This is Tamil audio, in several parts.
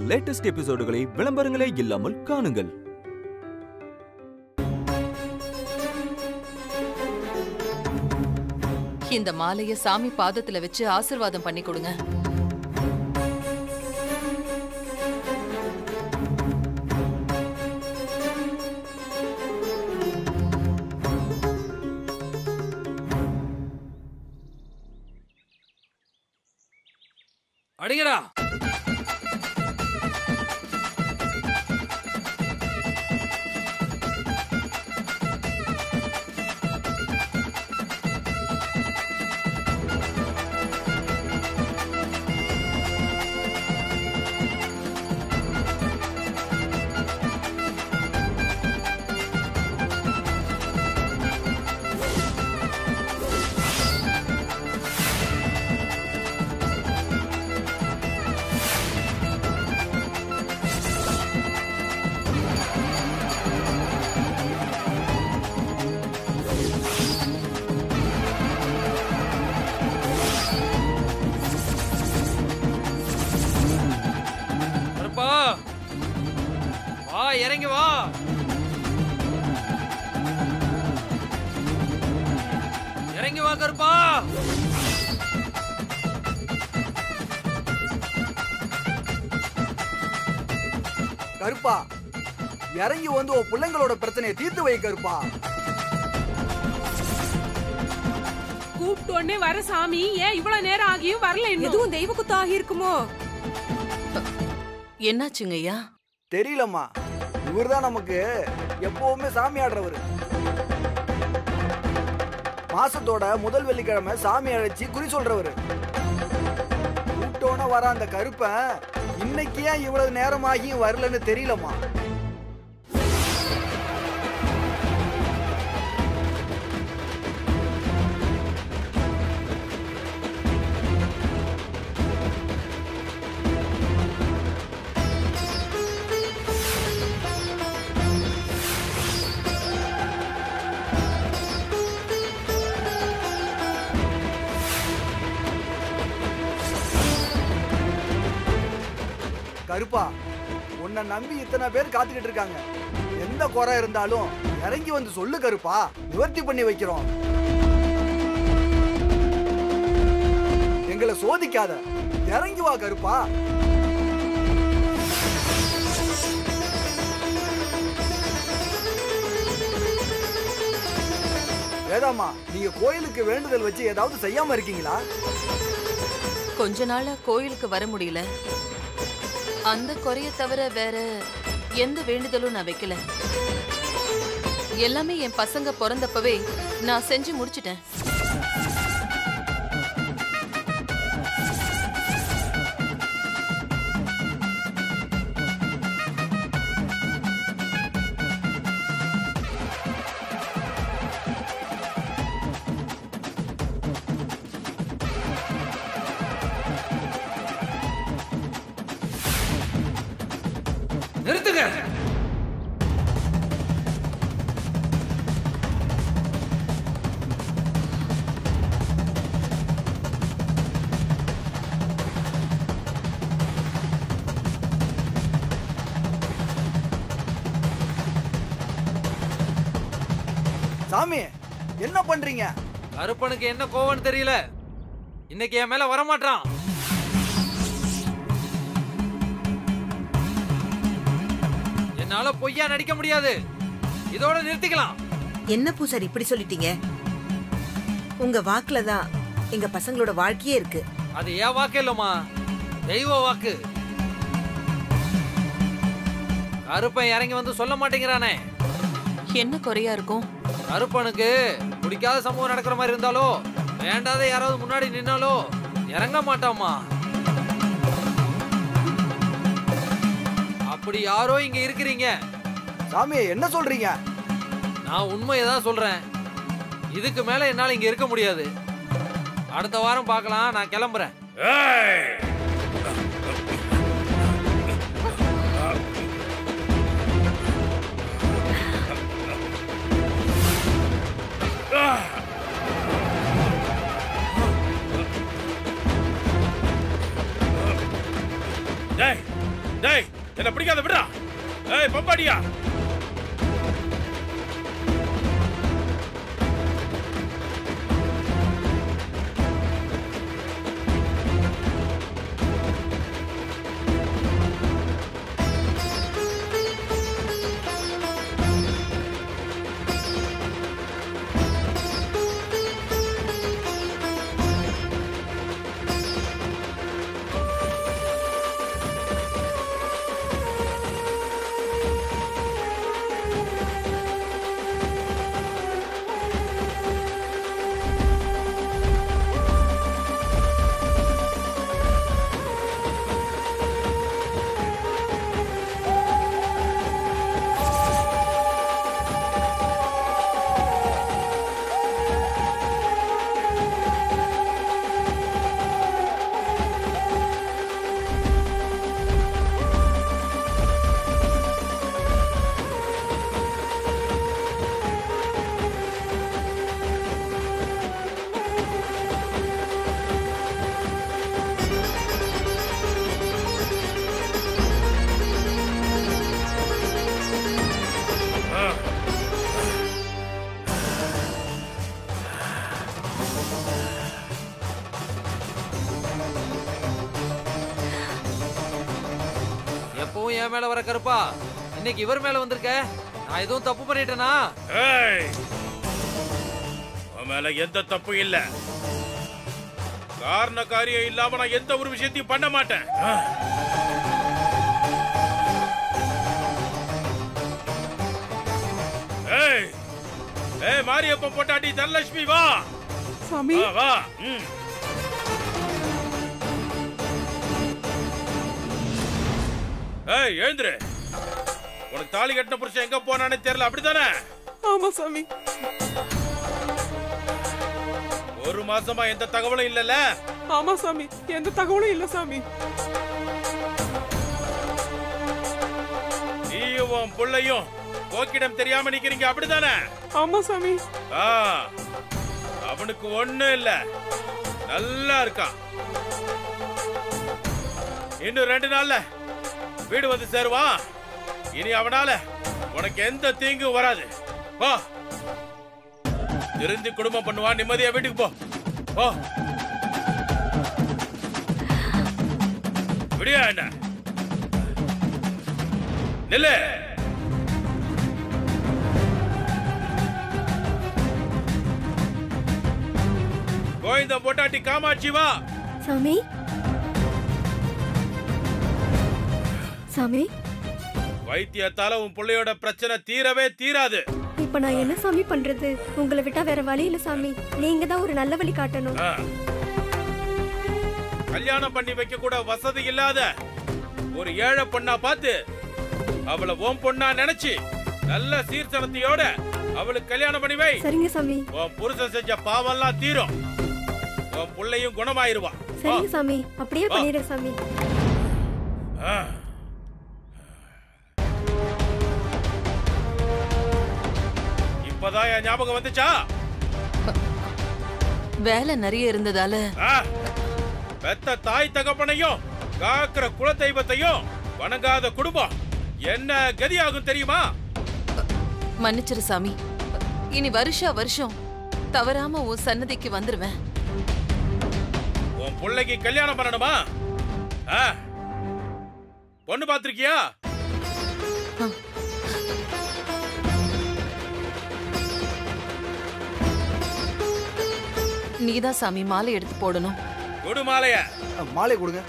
லேட்டஸ்ட் எபிசோடுகளை விளம்பரங்களே இல்லாமல் காணுங்கள் இந்த மாலைய சாமி பாதத்துல வச்சு ஆசிர்வாதம் பண்ணி கொடுங்க அடிங்கடா கருப்பா வா இறங்கி வா இறங்கி வா கருப்பா கருப்பா இறங்கி வந்து உன் பிள்ளைங்களோட பிரச்சனையை தீர்த்து வை கருப்பா கூப்பிட்ட உடனே வர சாமி ஏன் இவ்வளவு நேரம் ஆகியும் வரல இன்னும் எதுவும் தெய்வ குத்தம் ஆகியிருக்குமோ என்னாச்சுங்க ஐயா தெரியலம்மா இவர்தான் நமக்கு எப்பவுமே சாமி ஆடுறவர் மாசத்தோட முதல் வெள்ளிக்கிழமை சாமி அழைச்சி குறி சொல்றவர் கூப்பிட்டோன வர அந்த கருப்பன் இன்னைக்கு ஏன் இவ்வளவு நேரமாகியும் வரலன்னு தெரியலம்மா கருப்பா உன்னை நம்பி இத்தனை பேர் காத்துக்கிட்டு இருக்காங்க எந்த குறை இருந்தாலும் இறங்கி வந்து சொல்லு கருப்பா நிவர்த்தி பண்ணி வைக்கிறோம் எங்களை சோதிக்காத இறங்கி வா கருப்பா வேதாம்மா நீங்க கோயிலுக்கு வேண்டுதல் வச்சு ஏதாவது செய்யாம இருக்கீங்களா கொஞ்ச நாளா கோயிலுக்கு வர முடியல அந்த குறைய தவிர வேற எந்த வேண்டுதலும் நான் வைக்கல எல்லாமே என் பசங்க பிறந்தப்பவே நான் செஞ்சு முடிச்சிட்டேன் நிறுத்துங்க சாமி என்ன பண்றீங்க கருப்பனுக்கு என்ன கோவம்னு தெரியல இன்னைக்கு என் மேல வரமாட்டான் என்னால பொய்யா நடிக்க முடியாது இதோட நிறுத்திக்கலாம் என்ன பூசாரி இப்படி சொல்லிட்டீங்க உங்க வாக்குல தான் எங்க பசங்களோட வாழ்க்கையே இருக்கு அது ஏன் வாக்கு இல்லம்மா தெய்வ வாக்கு கருப்பன் இறங்கி வந்து சொல்ல மாட்டேங்கிறானே என்ன குறையா இருக்கும் கருப்பனுக்கு பிடிக்காத சம்பவம் நடக்கிற மாதிரி இருந்தாலோ வேண்டாத யாராவது முன்னாடி நின்னாலோ இறங்க மாட்டாமா அப்படி யாரோ இங்க இருக்கிறீங்க சாமி என்ன சொல்றீங்க நான் உண்மையை தான் சொல்றேன் இதுக்கு மேல என்னால இங்க இருக்க முடியாது அடுத்த வாரம் பார்க்கலாம் நான் கிளம்புறேன் டேய் டேய் என்ன பிடிக்காத விடுறா ஏய் பம்பாடியா எப்பவும் என் மேல வர கருப்பா இன்னைக்கு இவர் மேல வந்திருக்க நான் எதுவும் தப்பு பண்ணிட்டேனா ஏய் உன் மேல எந்த தப்பு இல்ல காரண காரியம் இல்லாம நான் எந்த ஒரு விஷயத்தையும் பண்ண மாட்டேன் ஆ. ஏய் ஏய் மாரியப்பன் பொட்டாட்டி தனலட்சுமி வா சாமி வா வா ம். ஏய் எழுந்துரு உனக்கு தாலி கட்டின புருஷன் எங்க போனானே தெரியல அப்படிதானே ஆமா சாமி ஒரு மாசமா எந்த தகவலும் இல்லல ஆமா சாமி எந்த தகவலும் இல்ல சாமி நீயும் உன் புள்ளையும் போக்கிடம் தெரியாம நிக்கிறீங்க அப்படிதானே ஆமா சாமி ஆ, அவனுக்கு ஒண்ணும் இல்ல நல்லா இருக்கான் இன்னும் ரெண்டு நாள்ல வீடு வந்து சேருவான் இனி அவனால உனக்கு எந்த தீங்கும் வராது வா திருந்தி குடும்பம் பண்ணுவான் நிம்மதியா வீட்டுக்கு போ போ விடியா என்ன நில்லு கோவிந்த பொட்டாட்டி காமாட்சி வா சாமி சாமி வைத்தியத்தால உன் பிள்ளையோட பிரச்சனை தீரவே தீராது இப்ப நான் என்ன சாமி பண்றது உங்களை விட்டா வேற வழி இல்ல சாமி நீங்க தான் ஒரு நல்ல வழி காட்டணும் ஆ. கல்யாணம் பண்ணி வைக்க கூட வசதி இல்லாத ஒரு ஏழை பொண்ணா பார்த்து அவளை ஓம் பொண்ணா நினைச்சு நல்ல சீர்சனத்தையோட அவளுக்கு கல்யாணம் பண்ணி வை சரிங்க சாமி உன் புருஷன் செஞ்ச பாவம்லாம் தீரும் உன் புள்ளையும் குணமாயிருவா வா. சரிங்க சாமி அப்படியே வா. பண்ணிடுறேன் சாமி ஆ. இப்பதான் என் ஞாபகம் வந்துச்சா வேலை நிறைய இருந்ததால ஆ. பெத்த தாய் தகப்பனையும் காக்கிற குலதெய்வத்தையும் வணங்காத குடும்பம் என்ன கதியாகும் தெரியுமா மன்னிச்சிரு சாமி இனி வருஷா வருஷம் தவறாம உன் சன்னதிக்கு வந்துருவேன் உன் பிள்ளைக்கு கல்யாணம் பண்ணணுமா ஆ. பொண்ணு பாத்திருக்கியா நீதான் சாமி மாலை எடுத்து போடணும் கொடு மாலைய அ, மாலை கொடுங்க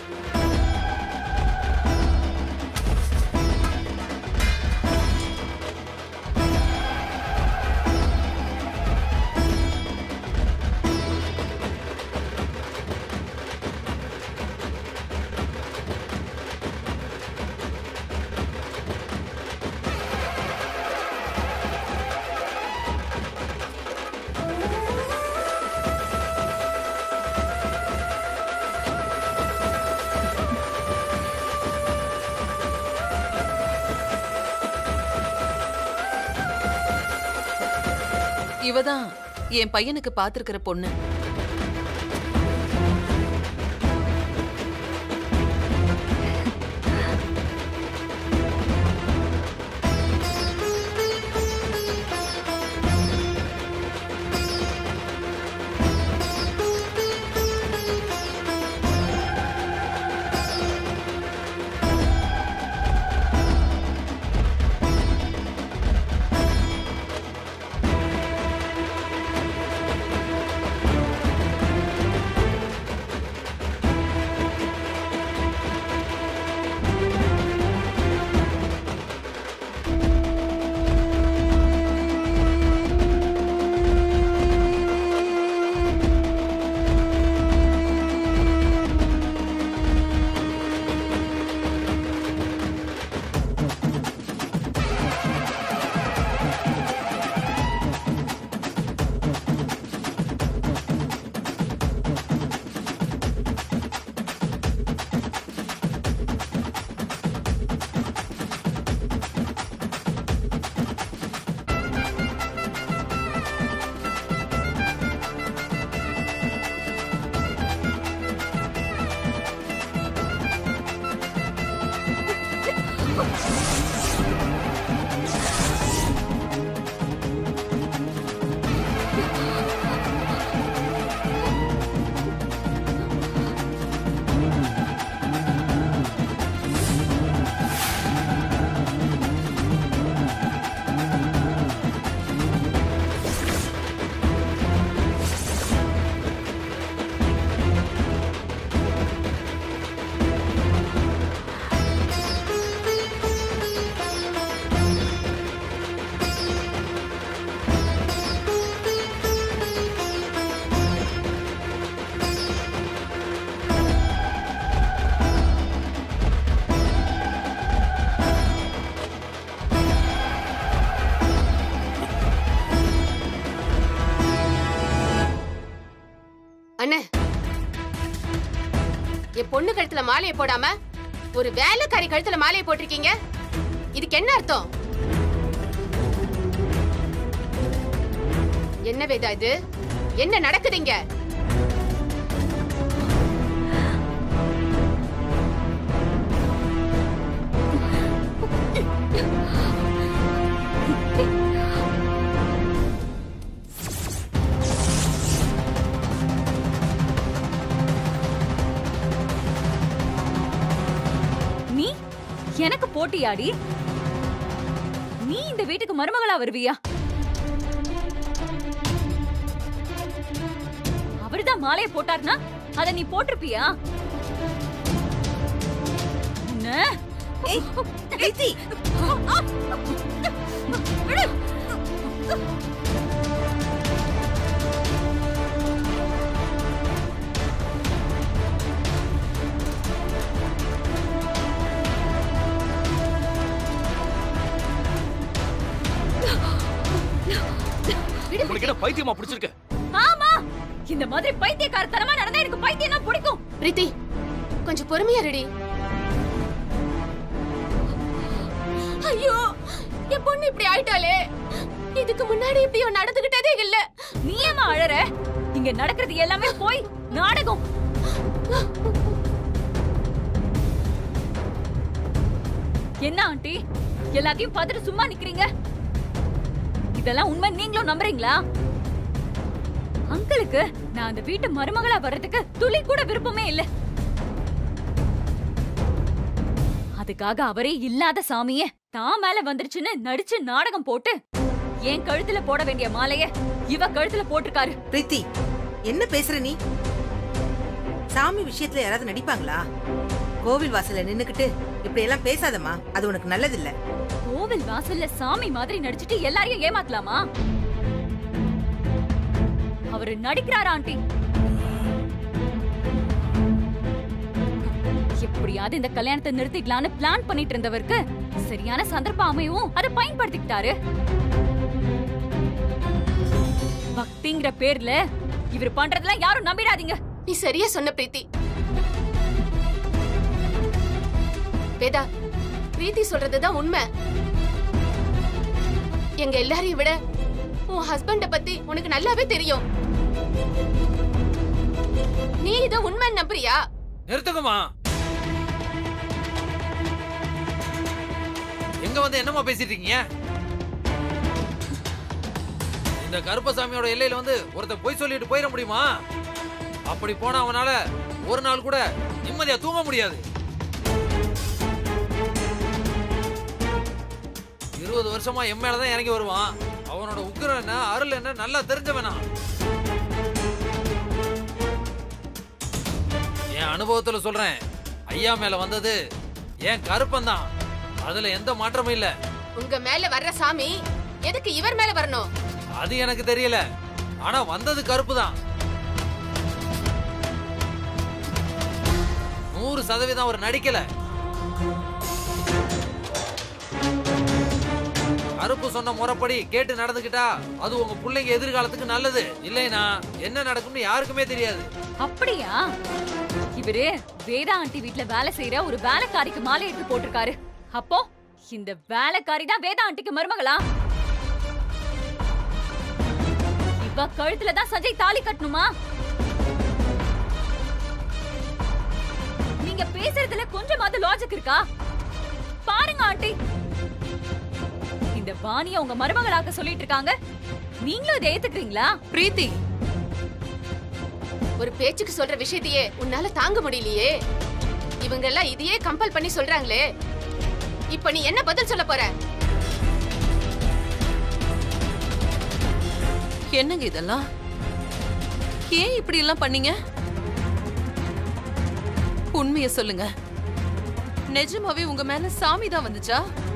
இவதான் என் பையனுக்கு பாத்திருக்கிற பொண்ணு அண்ணே என் பொண்ணு கழுத்துல மாலையை போடாம ஒரு வேலைக்காரி கழுத்துல மாலையை போட்டிருக்கீங்க இதுக்கு என்ன அர்த்தம் என்ன வேதா இது என்ன நடக்குதுங்க நீ எனக்கு போட்டியாடி நீ இந்த வீட்டுக்கு மருமகளா வருவியா அவர்தான் மாலையை போட்டார்னா அத நீ போட்டிருப்பியா உன்னை ஏய் பிரீத்தி விடு. உங்களுக்கு என்ன பைத்தியமா பிடிச்சிருக்கு ஆமா இந்த மாதிரி பைத்தியக்காரத்தனமா நடந்தா எனக்கு பைத்தியம் தான் பிடிக்கும் பிரீத்தி கொஞ்சம் பொறுமையா ரெடி ஐயோ என் பொண்ணு இப்படி ஆயிட்டாளே இதுக்கு முன்னாடி இப்படி அவ நடந்துகிட்டதே இல்ல நீ ஏமா அழற இங்க நடக்கிறது எல்லாமே போய் நாடகம் என்ன ஆண்டி எல்லாத்தையும் பார்த்துட்டு சும்மா நிக்கிறீங்க இதெல்லாம் உண்மை நீங்களும் நம்புறீங்களா அங்கிளுக்கு நான் அந்த வீட்டு மருமகளா வர்றதுக்கு துளி கூட விருப்பமே இல்ல அதுக்காக அவரே இல்லாத சாமியே தான் மேல வந்துருச்சுன்னு நடிச்சு நாடகம் போட்டு என் கழுத்துல போட வேண்டிய மாலைய இவ கழுத்துல போட்டிருக்காரு பிரீத்தி என்ன பேசுற நீ சாமி விஷயத்துல யாராவது நடிப்பாங்களா கோவில் வாசல்ல நின்னுக்கிட்டு இப்படி எல்லாம் பேசாதம்மா அது உனக்கு நல்லதில்ல கோவில் வாசல்ல சாமி மாதிரி நடிச்சிட்டு எல்லாரையும் ஏமாத்தலாமா அவரு நடிக்கிறாரா ஆண்டி எப்படியாவது இந்த கல்யாணத்தை நிறுத்திக்கலாம்னு பிளான் பண்ணிட்டு இருந்தவருக்கு சரியான சந்தர்ப்பம் அமையவும் அதை பயன்படுத்திக்கிட்டாரு பக்திங்கிற பேர்ல இவர் பண்றதெல்லாம் யாரும் நம்பிடாதீங்க நீ சரியா சொன்ன பிரீத்தி வேதா பிரீத்தி சொல்றதுதான் உண்மை எங்க எல்லாரையும் விட உன் ஹஸ்பண்ட பத்தி உனக்கு நல்லாவே தெரியும் நீ இத உண்மை நம்புறியா நிறுத்துங்கம்மா எங்க வந்து என்னம்மா பேசிட்டு இருக்கீங்க இந்த கருப்பசாமியோட எல்லையில வந்து ஒருத்தன் பொய் சொல்லிட்டு போயிட முடியுமா அப்படி போனா அவனால ஒரு நாள் கூட நிம்மதியா தூங்க முடியாது இருபது வருஷமா என் மேலதான் இறங்கி வருவான் அவனோட உக்கிரம் என்ன அருள் என்ன நல்லா தெரிஞ்சவனா என் அனுபவத்துல சொல்றேன் ஐயா மேல வந்தது என் கருப்பந்தான் அதுல எந்த மாற்றமும் இல்ல உங்க மேல வர்ற சாமி எதுக்கு இவர் மேல வரணும் அது எனக்கு தெரியல ஆனா வந்தது கருப்பு தான் நூறு சதவீதம் அவர் நடிக்கல கருப்பு சொன்ன முறைப்படி கேட்டு நடந்துக்கிட்டா அது உங்க பிள்ளைங்க எதிர்காலத்துக்கு நல்லது இல்லைனா என்ன நடக்கும்னு யாருக்குமே தெரியாது அப்படியா இவரு வேதா ஆண்டி வீட்ல வேலை செய்யற ஒரு வேலைக்காரிக்கு மாலை எடுத்து போட்டிருக்காரு அப்போ இந்த வேலைக்காரி தான் வேதா ஆண்டிக்கு மருமகளா இவ கழுத்துல தான் சஜய் தாலி கட்டணுமா நீங்க பேசுறதுல கொஞ்சமாவது லாஜிக் இருக்கா பாருங்க ஆண்டி இந்த வாணிய உங்க மருமகளாக்க சொல்லிட்டு இருக்காங்க நீங்களும் இதை ஏத்துக்கிறீங்களா பிரீத்தி ஒரு பேச்சுக்கு சொல்ற விஷயத்தையே உன்னால தாங்க முடியலையே இவங்க எல்லாம் இதையே கம்பல் பண்ணி சொல்றாங்களே இப்ப நீ என்ன பதில் சொல்ல போற என்னங்க இதெல்லாம் ஏன் இப்படி எல்லாம் பண்ணீங்க உண்மைய சொல்லுங்க நிஜமாவே உங்க மேல சாமி தான் வந்துச்சா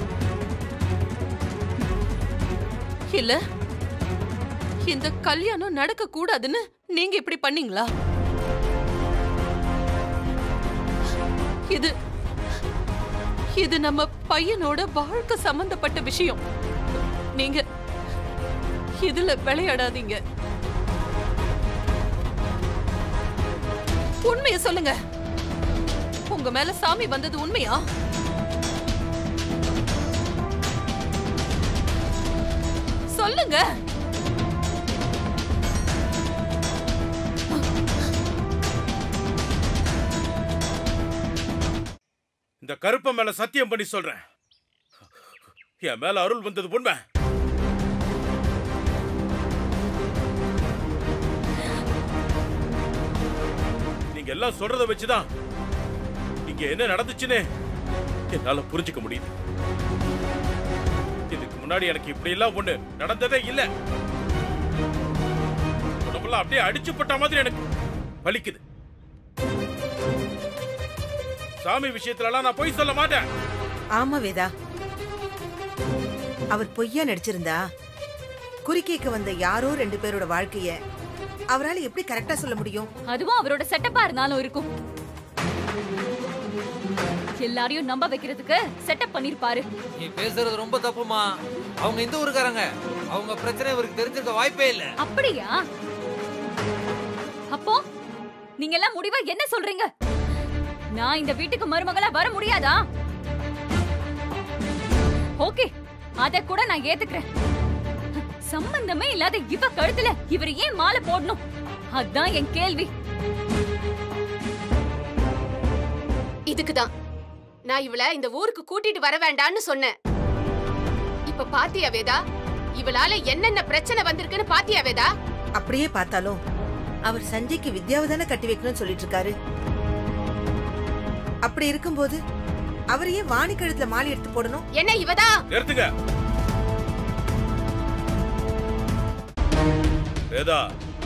இல்ல இந்த கல்யாணம் நடக்க கூடாதுன்னு நீங்க இப்படி பண்ணீங்களா இது இது நம்ம பையனோட வாழ்க்கை சம்பந்தப்பட்ட விஷயம் நீங்க இதுல விளையாடாதீங்க உண்மைய சொல்லுங்க உங்க மேல சாமி வந்தது உண்மையா சொல்லுங்க இந்த கருப்ப மேல சத்தியம் பண்ணி சொல்றேன் என் மேல அருள் வந்தது உண்மை நீங்க எல்லாம் சொல்றத வச்சுதான் இங்க என்ன நடந்துச்சுன்னு என்னால புரிஞ்சுக்க முடியுது இதுக்கு முன்னாடி எனக்கு இப்படி எல்லாம் ஒண்ணு நடந்ததே இல்ல உடம்பெல்லாம் அப்படியே அடிச்சு போட்ட மாதிரி எனக்கு வலிக்குது சாமி விஷயத்துலலாம் நான் பொய் சொல்ல மாட்டேன் ஆமா வேதா அவர் பொய்யா நடிச்சிருந்தா குறிக்கேக்க வந்த யாரோ ரெண்டு பேரோட வாழ்க்கைய அவரால எப்படி கரெக்டா சொல்ல முடியும் அதுவும் அவரோட செட்டப்பா இருந்தாலும் இருக்கும் எல்லாரையும் நம்ப வைக்கிறதுக்கு செட்டப் பண்ணிருப்பாரு நீ பேசுறது ரொம்ப தப்புமா அவங்க இந்த ஊருக்காரங்க அவங்க பிரச்சனை இவருக்கு தெரிஞ்சிருக்க வாய்ப்பே இல்ல அப்படியா அப்போ நீங்க எல்லாம் முடிவா என்ன சொல்றீங்க நான் இந்த வீட்டுக்கு மருமகளா வர முடியாதா ஓகே அத கூட நான் ஏத்துக்கிறேன் சம்பந்தமே இல்லாத இவ கழுத்துல இவர் ஏன் மாலை போடணும் அதான் என் கேள்வி இதுக்குதான் நான் இவள இந்த ஊருக்கு கூட்டிட்டு வர வேண்டாம்னு சொன்னேன் இப்ப பாத்தியா வேதா இவளால என்னென்ன பிரச்சனை வந்திருக்குன்னு பாத்தியா வேதா அப்படியே பார்த்தாலும் அவர் சஞ்சய்க்கு வித்யாவை தானே கட்டி வைக்கணும்னு சொல்லிட்டு இருக்காரு அப்படி இருக்கும்போது அவர் ஏன் வாணி கழுத்துல மாலை எடுத்து போடணும் என்ன இவதா நிறுத்துங்க வேதா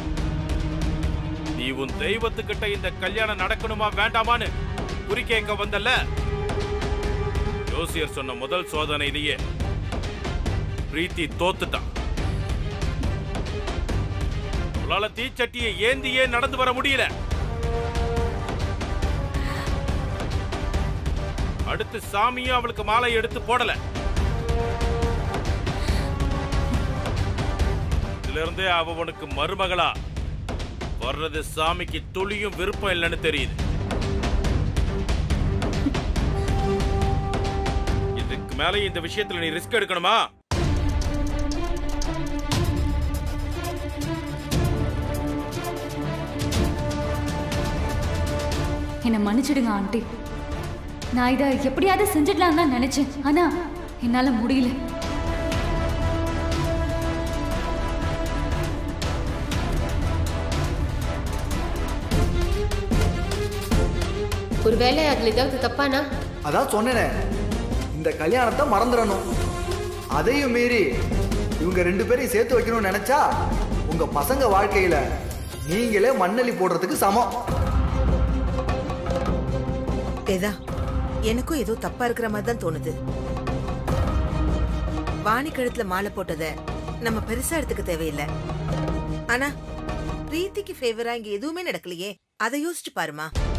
நீ உன் தெய்வத்துக்கிட்ட இந்த கல்யாணம் நடக்கணுமா வேண்டாமான்னு குறி கேட்க வந்தல்ல ஜோசியர் சொன்ன முதல் சோதனையிலேயே பிரீத்தி தோத்துட்டான் உங்களால தீச்சட்டியை ஏந்தியே நடந்து வர முடியல அடுத்து சாமியும் அவளுக்கு மாலை எடுத்து போடல இதுல இருந்தே அவ உனக்கு மருமகளா வர்றது சாமிக்கு துளியும் விருப்பம் இல்லைன்னு தெரியுது இதுக்கு மேல இந்த விஷயத்துல நீ ரிஸ்க் எடுக்கணுமா என்ன மன்னிச்சிடுங்க ஆண்டி நான் இதை எப்படியாவது செஞ்சிடலாம் தான் நினைச்சேன் ஆனா என்னால முடியல ஒருவேளை அதுல ஏதாவது தப்பானா அதான் சொன்னேனே இந்த கல்யாணத்தை மறந்துடணும் அதையும் மீறி இவங்க ரெண்டு பேரையும் சேர்த்து வைக்கணும்னு நினைச்சா உங்க பசங்க வாழ்க்கையில நீங்களே மண்ணள்ளி போடுறதுக்கு சமம் வேதா எனக்கும் ஏதோ தப்பா இருக்கிற மாதிரி தான் தோணுது வாணி கழுத்துல மாலை போட்டத நம்ம பெருசா எடுத்துக்க தேவையில்லை ஆனா பிரீத்திக்கு ஃபேவரா இங்க எதுவுமே நடக்கலையே அதை யோசிச்சு பாருமா